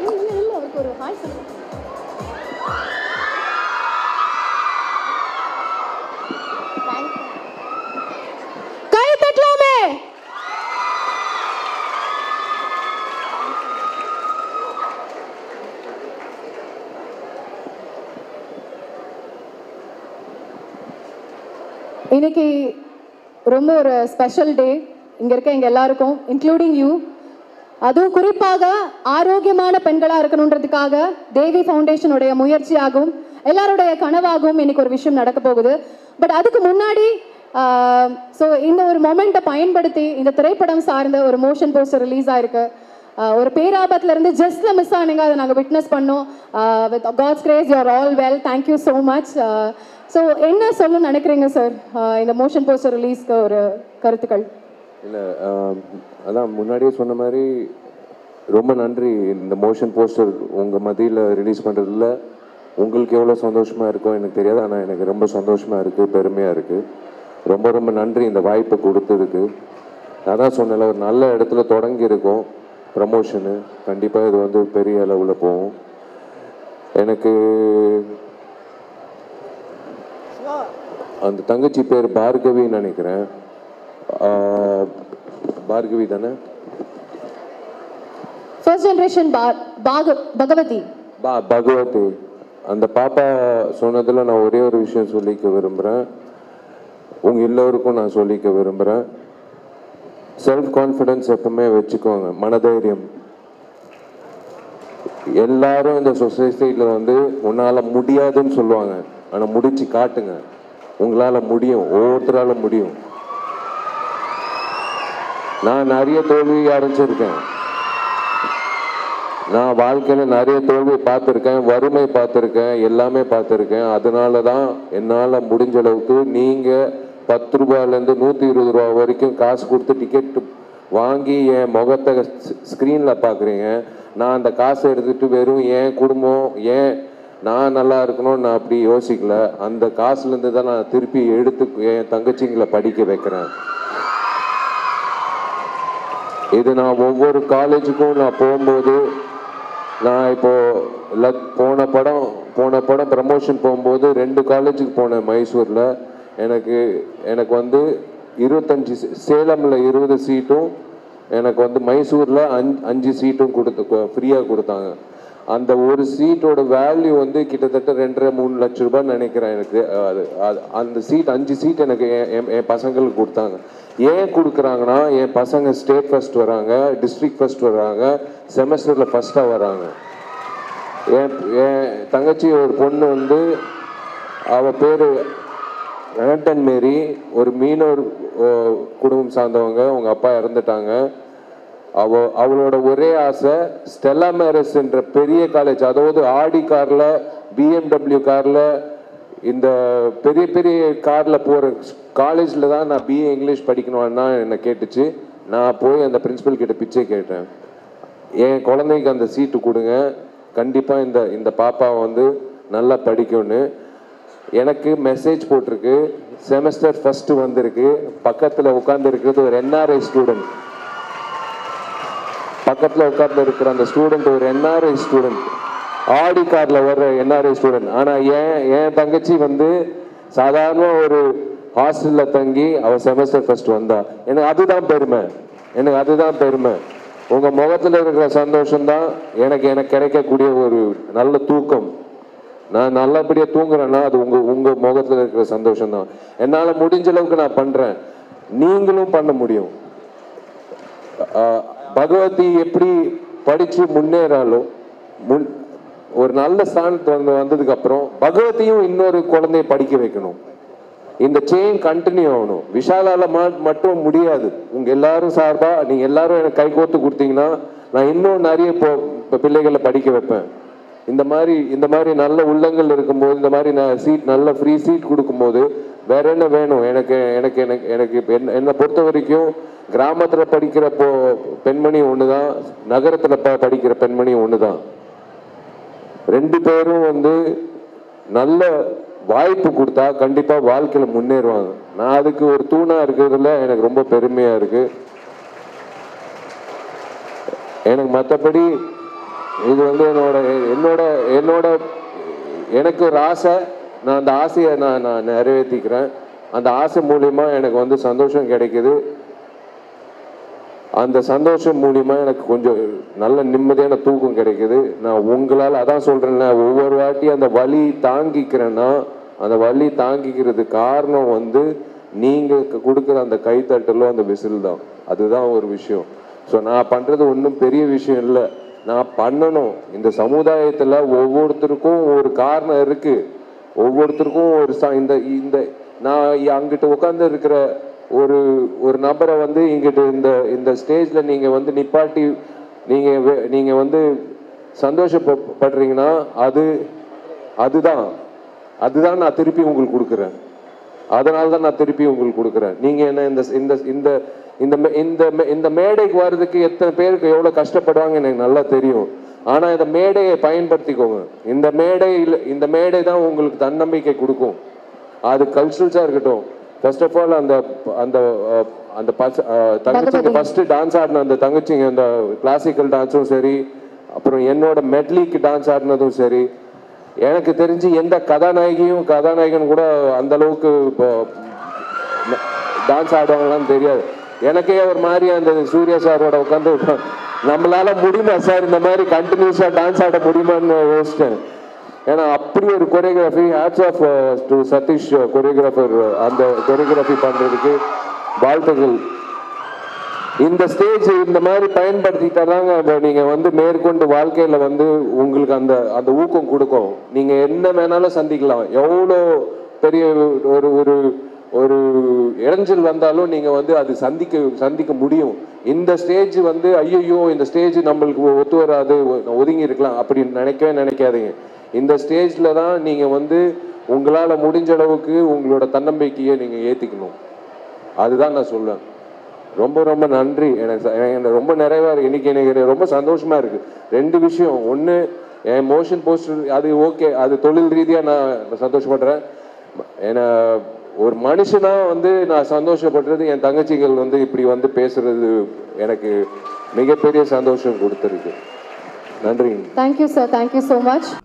இல்லை இல்லை அவருக்கு ஒரு ஹாய் சொல்லுங்க கை தட்டலாமே இன்னைக்கு ரொம்ப ஒரு ஸ்பெஷல் டே இங்க இருக்க எங்க எல்லாருக்கும் இன்க்ளூடிங் யூ அதுவும் குறிப்பாக ஆரோக்கியமான பெண்களா இருக்கணுன்றதுக்காக தேவி ஃபவுண்டேஷனுடைய முயற்சியாகவும் எல்லாருடைய கனவாகவும் இன்னைக்கு ஒரு விஷயம் நடக்க போகுது பட் அதுக்கு முன்னாடி ஸோ இந்த ஒரு மொமெண்ட்டை பயன்படுத்தி இந்த திரைப்படம் சார்ந்த ஒரு மோஷன் போஸ்டர் ரிலீஸ் ஆயிருக்கு ஆஹ் ஒரு பேராபத்துல இருந்து ஜஸ்ட்ல மிஸ் ஆனீங்க அதை நாங்கள் விட்னஸ் பண்ணோம் with God's grace you're all well thank you so much so என்ன சொல்ல நினைக்கிறீங்க சார் இந்த மோஷன் போஸ்டர் ரிலீஸ்க்கு ஒரு கருத்துக்கள் இல்லை அதான் முன்னாடியே சொன்ன மாதிரி ரொம்ப நன்றி இந்த மோஷன் போஸ்டர் உங்கள் மத்தியில் ரிலீஸ் பண்ணுறதுல உங்களுக்கு எவ்வளோ சந்தோஷமாக இருக்கோ எனக்கு தெரியாது ஆனால் எனக்கு ரொம்ப சந்தோஷமாக இருக்குது பெருமையாக இருக்குது ரொம்ப ரொம்ப நன்றி இந்த வாய்ப்பை கொடுத்ததுக்கு நான் தான் சொன்னேன்ல ஒரு நல்ல இடத்துல தொடங்கி இருக்கோம் ப்ரமோஷனு கண்டிப்பாக இது வந்து பெரிய அளவில் போகும் எனக்கு அந்த தங்கச்சி பேர் பார்கவின்னு நினைக்கிறேன் ஆஹ், பார்கவி தானே ஃபர்ஸ்ட் ஜென்ரேஷன் பாக பகவதி பா பகவதி அந்த பாப்பா சொன்னதில் நான் ஒரே ஒரு விஷயம் சொல்லிக்க விரும்புகிறேன் உங்கள் எல்லோருக்கும் நான் சொல்லிக்க விரும்புகிறேன் செல்ஃப் கான்ஃபிடன்ஸ் எப்பவுமே வச்சுக்கோங்க மனதைரியம் எல்லாரும் இந்த சொசைட்டியில் வந்து உன்னால் முடியாதுன்னு சொல்லுவாங்க ஆனால் முடிச்சு காட்டுங்க உங்களால் முடியும் ஒவ்வொருத்தரால முடியும் நான் நிறைய தோல்வி அடைஞ்சிருக்கேன் நான் வாழ்க்கையில் நிறைய தோல்வி பார்த்துருக்கேன் வறுமை பார்த்துருக்கேன் எல்லாமே பார்த்துருக்கேன் அதனால தான் என்னால் முடிஞ்ச அளவுக்கு நீங்கள் பத்து ரூபாயிலேருந்து நூற்றி இருபது ரூபா வரைக்கும் காசு கொடுத்து டிக்கெட் வாங்கி என் முகத்தை ஸ்க்ரீனில் பார்க்குறீங்க நான் அந்த காசை எடுத்துகிட்டு வெறும் என் குடும்பம் ஏன் நான் நல்லா இருக்கணும் நான் அப்படி யோசிக்கல அந்த காசுலேருந்து தான் நான் திருப்பி எடுத்து என் தங்கச்சிங்களை படிக்க வைக்கிறேன் இது நான் ஒவ்வொரு காலேஜுக்கும் நான் போகும்போது நான் இப்போ லக் போன படம் போன படம் ப்ரமோஷன் போகும்போது ரெண்டு காலேஜுக்கு போனேன் மைசூரில் எனக்கு எனக்கு வந்து இருபத்தஞ்சி சே- சேலம்ல இருபது சீட்டும் எனக்கு வந்து மைசூரில் அஞ்சு அஞ்சு சீட்டும் கொடுத்து ஃப்ரீயாக கொடுத்தாங்க அந்த ஒரு சீட்டோட வேல்யூ வந்து கிட்டத்தட்ட ரெண்டரை மூணு லட்ச ரூபாய் நினைக்கிறேன் எனக்கு அது அது- அந்த சீட் அஞ்சு சீட் எனக்கு என் என்- என் பசங்களுக்கு கொடுத்தாங்க ஏன் கொடுக்குறாங்கன்னா என் பசங்க ஸ்டேட் ஃபர்ஸ்ட் வராங்க டிஸ்ட்ரிக்ட் ஃபர்ஸ்ட் வராங்க செமஸ்டரில் ஃபர்ஸ்ட்டாக வராங்க என் என் தங்கச்சி ஒரு பொண்ணு வந்து அவள் பேர் ஆண்டன் மேரி ஒரு மீனவர் ஓ, குடும்பம் சார்ந்தவங்க அவங்க அப்பா இறந்துட்டாங்க அவ அவளோட ஒரே ஆசை ஸ்டெல்லா மேரஸ் என்ற பெரிய காலேஜ் அதாவது ஆடி காரில் பிஎம்டபிள்யூ காரில் இந்த பெரிய பெரிய காரில் போகிற காலேஜில் தான் நான் பிஏ இங்கிலீஷ் படிக்கணும்னா என்னை கேட்டுச்சு நான் போய் அந்த பிரின்சிபல் கிட்ட பிச்சை கேட்டேன் என் குழந்தைக்கு அந்த சீட்டு கொடுங்க கண்டிப்பாக இந்த இந்த பாப்பா வந்து நல்லா படிக்கும்னு எனக்கு மெசேஜ் போட்டிருக்கு செமஸ்டர் ஃபஸ்ட்டு வந்திருக்கு பக்கத்தில் உட்கார்ந்து இருக்கிறது ஒரு என்ஆர்ஐ ஸ்டூடெண்ட் பக்கத்தில் உட்கார்ந்து இருக்கிற அந்த ஸ்டூடெண்ட் ஒரு என்ஆர்ஐ ஸ்டூடெண்ட் ஆடி காரில் வர்ற என்ஆர்ஐ ஸ்டூடெண்ட் ஆனால் ஏன் என் தங்கச்சி வந்து சாதாரண ஒரு ஹாஸ்டலில் தங்கி அவள் செமஸ்டர் ஃபர்ஸ்ட் வந்தா எனக்கு அதுதான் பெருமை எனக்கு அதுதான் பெருமை உங்கள் முகத்தில் இருக்கிற சந்தோஷம்தான் எனக்கு எனக்கு கிடைக்கக்கூடிய ஒரு நல்ல தூக்கம் நான் நல்லபடியாக தூங்குறேன்னா அது உங்கள் உங்கள் முகத்தில் இருக்கிற சந்தோஷம் தான் என்னால் முடிஞ்ச அளவுக்கு நான் பண்ணுறேன் நீங்களும் பண்ண முடியும் ஆஹ் பகவதி எப்படி படிச்சு முன்னேறாலோ முன் ஒரு நல்ல ஸ்தானத்து வந்து வந்ததுக்கு அப்புறம் பகவதியும் இன்னொரு குழந்தைய படிக்க வைக்கணும் இந்த செயின் கண்டினியூ ஆகணும் விஷாலால மா- மட்டும் முடியாது உங்க எல்லாரும் சார்பா நீங்க எல்லாரும் எனக்கு கை கோர்த்து கொடுத்தீங்கன்னா நான் இன்னும் நிறைய இப்போ இப்போ பிள்ளைகளை படிக்க வைப்பேன் இந்த மாதிரி இந்த மாதிரி நல்ல உள்ளங்கள் இருக்கும்போது இந்த மாதிரி நான் சீட் நல்ல ஃப்ரீ சீட் கொடுக்கும்போது வேற என்ன வேணும் எனக்கு எனக்கு எனக்கு எனக்கு இப்ப என்ன என்னை பொறுத்த வரைக்கும் கிராமத்தில் படிக்கிற போ பெண்மணி ஒன்று தான் நகரத்தில் ப படிக்கிற பெண்மணி ஒன்று தான் ரெண்டு பேரும் வந்து நல்ல வாய்ப்பு கொடுத்தா கண்டிப்பாக வாழ்க்கையில் முன்னேறுவாங்க நான் அதுக்கு ஒரு தூணாக இருக்கிறதுல எனக்கு ரொம்ப பெருமையாக இருக்குது எனக்கு மற்றபடி இது வந்து என்னோட என்னோட என்னோட எனக்கு ஒரு ஆசை நான் அந்த ஆசையை நான் நான் நிறைவேற்றிக்கிறேன் அந்த ஆசை மூலிமா எனக்கு வந்து சந்தோஷம் கிடைக்குது அந்த சந்தோஷம் மூலிமா எனக்கு கொஞ்சம் நல்ல நிம்மதியான தூக்கம் கிடைக்குது நான் உங்களால் அதான் சொல்கிறேன்ல ஒவ்வொரு வாட்டி அந்த வலி தாங்கிக்கிறேன்னா அந்த வலி தாங்கிக்கிறது காரணம் வந்து நீங்கள் கொடுக்குற அந்த கைத்தட்டலும் அந்த விசில் தான் அதுதான் ஒரு விஷயம் ஸோ நான் பண்ணுறது ஒன்றும் பெரிய விஷயம் இல்லை நான் பண்ணணும் இந்த சமுதாயத்தில் ஒவ்வொருத்தருக்கும் ஒரு காரணம் இருக்குது ஒவ்வொருத்தருக்கும் ஒரு ச- இந்த இந்த நான் அங்கிட்டு உட்காந்து இருக்கிற ஒரு ஒரு நபரை வந்து இங்கிட்டு இந்த இந்த ஸ்டேஜ்ல நீங்க வந்து நிப்பாட்டி நீங்க வெ- நீங்க வந்து சந்தோஷப்படுறீங்கன்னா அது அதுதான் அதுதான் நான் திருப்பி உங்களுக்கு கொடுக்குறேன் அதனால தான் நான் திருப்பி உங்களுக்கு கொடுக்குறேன் நீங்க என்ன இந்த இந்த இந்த இந்த மே- இந்த மே- இந்த மேடைக்கு வர்றதுக்கு எத்தனை பேருக்கு எவ்வளவு கஷ்டப்படுவாங்க எனக்கு நல்லா தெரியும் ஆனா இந்த மேடையை பயன்படுத்திக்கோங்க இந்த மேடையில் இந்த மேடை தான் உங்களுக்கு தன்னம்பிக்கை கொடுக்கும் அது கல்ச்சுரல்ஸா இருக்கட்டும் ஃபர்ஸ்ட் ஆஃப் ஆல் அந்த அந்த அஹ், அந்த பச- அஹ், தங்கச்சிங்க ஃபர்ஸ்ட் டான்ஸ் ஆடின அந்த தங்கச்சிங்க அந்த கிளாசிக்கல் டான்ஸும் சரி அப்புறம் என்னோட மெட்லிக்கு டான்ஸ் ஆடினதும் சரி எனக்கு தெரிஞ்சு எந்த கதாநாயகியும் கதாநாயகன் கூட அந்த அளவுக்கு இப்போ டான்ஸ் ஆடுவாங்களான்னு தெரியாது எனக்கே ஒரு மாதிரி அந்த சூர்யா சாரோட உட்காந்து நம்மளால முடியுமா சார் இந்த மாதிரி கண்டினியூஸா டான்ஸ் ஆட முடியுமான்னு யோசிச்சேன் ஏன்னா அப்படி ஒரு choreography hats off to Satish choreographer அந்த கொரியோகிராஃபி பண்றதுக்கு வாழ்த்துக்கள் இந்த ஸ்டேஜ் இந்த மாதிரி பயன்படுத்திட்டாதாங்க இப்ப நீங்க வந்து மேற்கொண்டு வாழ்க்கையில வந்து உங்களுக்கு அந்த அந்த ஊக்கம் கொடுக்கும் நீங்க என்ன வேணாலும் சந்திக்கலாம் எவ்வளோ பெரிய ஒரு ஒரு ஒரு இடைஞ்சல் வந்தாலும் நீங்க வந்து அது சந்திக்க சந்திக்க முடியும் இந்த ஸ்டேஜ் வந்து ஐயோ இந்த ஸ்டேஜ் நம்மளுக்கு ஒத்து வராது ஒ- ஒதுங்கி இருக்கலாம் அப்படின்னு நினைக்கவே நினைக்காதீங்க இந்த ஸ்டேஜ்ல தான் நீங்க வந்து உங்களால முடிஞ்ச அளவுக்கு உங்களோட தன்னம்பிக்கையை நீங்க ஏத்திக்கணும் அதுதான் நான் சொல்லுவேன் ரொம்ப ரொம்ப நன்றி எனக்கு ச- எனக்கு ரொம்ப நிறைவா இருக்கு இன்னைக்கு எனக்கு ரொம்ப சந்தோஷமா இருக்கு ரெண்டு விஷயம் ஒன்று என் மோஷன் போஸ்டர் அது ஓகே அது தொழில் ரீதியா நான் சந்தோஷப்படுறேன் ஏன்னா ஒரு மனுஷனா வந்து நான் சந்தோஷப்படுறது என் தங்கச்சிகள் வந்து இப்படி வந்து பேசுறது எனக்கு மிகப்பெரிய சந்தோஷம் கொடுத்துருக்கு நன்றி thank you sir thank you so much